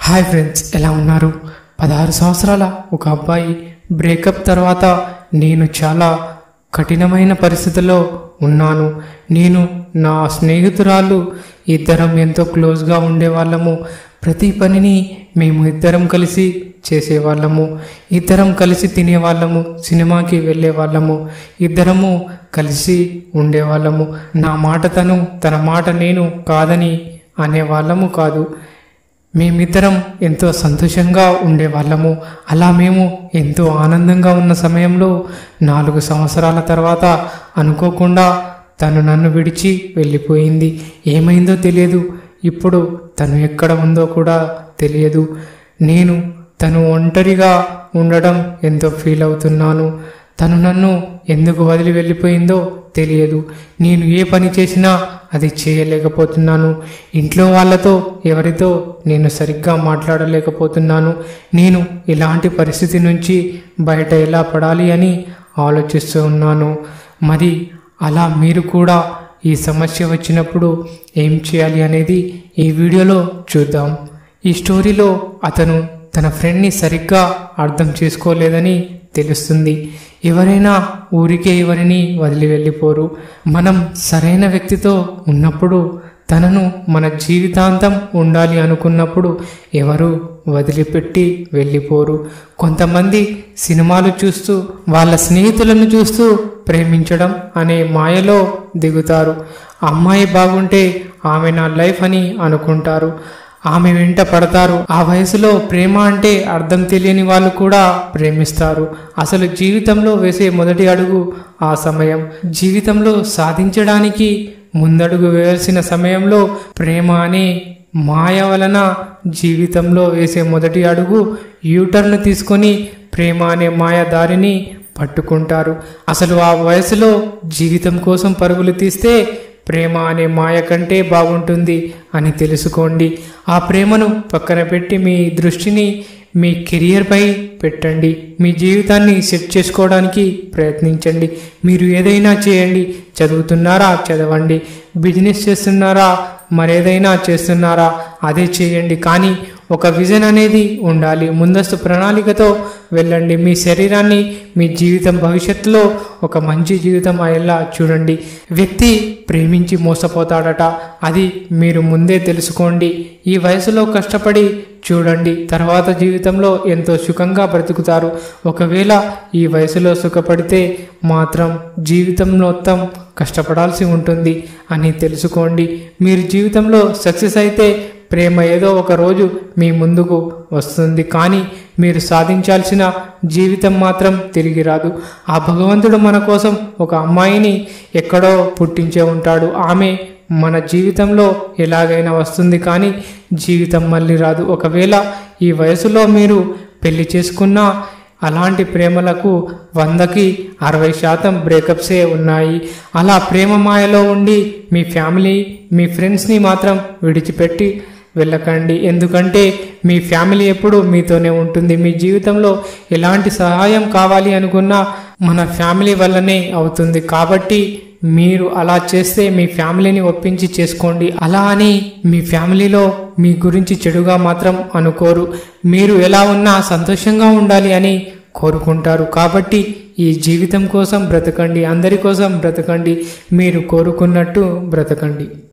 hi friends ఎలా ఉన్నారు పదహారు సంవత్సరాల ఒక అబ్బాయి బ్రేకప్ తర్వాత నేను చాలా కఠినమైన పరిస్థితిలో ఉన్నాను నేను నా స్నేహితురాలు ఇద్దరం ఎంతో క్లోజ్గా ఉండేవాళ్ళము ప్రతి పనిని మేము ఇద్దరం కలిసి చేసేవాళ్ళము ఇద్దరం కలిసి తినేవాళ్ళము సినిమాకి వెళ్ళేవాళ్ళము ఇద్దరము కలిసి ఉండేవాళ్ళము నా మాట తను తన మాట నేను కాదని అనేవాళ్ళము కాదు మేమిద్దరం ఎంతో సంతోషంగా ఉండేవాళ్ళము అలా మేము ఎంతో ఆనందంగా ఉన్న సమయంలో నాలుగు సంవత్సరాల తర్వాత అనుకోకుండా తను నన్ను విడిచి వెళ్ళిపోయింది ఏమైందో తెలియదు ఇప్పుడు తను ఎక్కడ ఉందో కూడా తెలియదు నేను తను ఒంటరిగా ఉండడం ఎంతో ఫీల్ అవుతున్నాను తను నన్ను ఎందుకు వదిలి వెళ్ళిపోయిందో తెలియదు నేను ఏ పని చేసినా అది చేయలేకపోతున్నాను ఇంట్లో వాళ్ళతో ఎవరితో నేను సరిగ్గా మాట్లాడలేకపోతున్నాను నేను ఇలాంటి పరిస్థితి నుంచి బయట ఎలా పడాలి అని ఆలోచిస్తూ ఉన్నాను మరి అలా మీరు కూడా ఈ సమస్య వచ్చినప్పుడు ఏం చేయాలి అనేది ఈ వీడియోలో చూద్దాం ఈ స్టోరీలో అతను తన ఫ్రెండ్ని సరిగ్గా అర్థం చేసుకోలేదని తెలుస్తుంది ఎవరైనా ఊరికే ఎవరిని వదిలి వెళ్ళిపోరు మనం సరైన వ్యక్తితో ఉన్నప్పుడు తనను మన జీవితాంతం ఉండాలి అనుకున్నప్పుడు ఎవరు వదిలిపెట్టి వెళ్ళిపోరు కొంతమంది సినిమాలు చూస్తూ వాళ్ళ స్నేహితులను చూస్తూ ప్రేమించడం అనే మాయలో దిగుతారు అమ్మాయి బాగుంటే ఆమె నా లైఫ్ అని అనుకుంటారు ఆమె వెంట పడతారు ఆ వయసులో ప్రేమ అంటే అర్థం తెలియని వాళ్ళు కూడా ప్రేమిస్తారు అసలు జీవితంలో వేసే మొదటి అడుగు ఆ సమయం జీవితంలో సాధించడానికి ముందడుగు వేయాల్సిన సమయంలో ప్రేమ అనే మాయ వలన జీవితంలో వేసే మొదటి అడుగు యూటర్న్ తీసుకొని ప్రేమ అనే మాయ దారిని పట్టుకుంటారు అసలు ఆ వయసులో జీవితం కోసం పరుగులు తీస్తే ప్రేమ అనే మాయ కంటే బాగుంటుంది అని తెలుసుకోండి ఆ ప్రేమను పక్కన పెట్టి మీ దృష్టిని మీ కెరియర్పై పెట్టండి మీ జీవితాన్ని సెట్ చేసుకోవడానికి ప్రయత్నించండి మీరు ఏదైనా చేయండి చదువుతున్నారా చదవండి బిజినెస్ చేస్తున్నారా మరేదైనా చేస్తున్నారా అదే చేయండి కానీ ఒక విజన్ అనేది ఉండాలి ముందస్తు ప్రణాళికతో వెళ్ళండి మీ శరీరాన్ని మీ జీవితం భవిష్యత్తులో ఒక మంచి జీవితం అయ్యేలా చూడండి వ్యక్తి ప్రేమించి మోసపోతాడట అది మీరు ముందే తెలుసుకోండి ఈ వయసులో కష్టపడి చూడండి తర్వాత జీవితంలో ఎంతో సుఖంగా బ్రతుకుతారు ఒకవేళ ఈ వయసులో సుఖపడితే మాత్రం జీవితం మొత్తం కష్టపడాల్సి ఉంటుంది అని తెలుసుకోండి మీరు జీవితంలో సక్సెస్ అయితే ప్రేమ ఏదో ఒక రోజు మీ ముందుకు వస్తుంది కానీ మీరు సాధించాల్సిన జీవితం మాత్రం తిరిగి రాదు ఆ భగవంతుడు మన కోసం ఒక అమ్మాయిని ఎక్కడో పుట్టించే ఉంటాడు ఆమె మన జీవితంలో ఎలాగైనా వస్తుంది కానీ జీవితం మళ్ళీ రాదు ఒకవేళ ఈ వయసులో మీరు పెళ్లి చేసుకున్నా అలాంటి ప్రేమలకు వందకి అరవై శాతం బ్రేకప్సే ఉన్నాయి అలా ప్రేమ మాయలో ఉండి మీ ఫ్యామిలీ మీ ఫ్రెండ్స్ని మాత్రం విడిచిపెట్టి వెళ్ళకండి ఎందుకంటే మీ ఫ్యామిలీ ఎప్పుడు మీతోనే ఉంటుంది మీ జీవితంలో ఎలాంటి సహాయం కావాలి అనుకున్నా మన ఫ్యామిలీ వల్లనే అవుతుంది కాబట్టి మీరు అలా చేస్తే మీ ఫ్యామిలీని ఒప్పించి చేసుకోండి అలా అని మీ ఫ్యామిలీలో మీ గురించి చెడుగా మాత్రం అనుకోరు మీరు ఎలా ఉన్నా సంతోషంగా ఉండాలి అని కోరుకుంటారు కాబట్టి ఈ జీవితం కోసం బ్రతకండి అందరి కోసం బ్రతకండి మీరు కోరుకున్నట్టు బ్రతకండి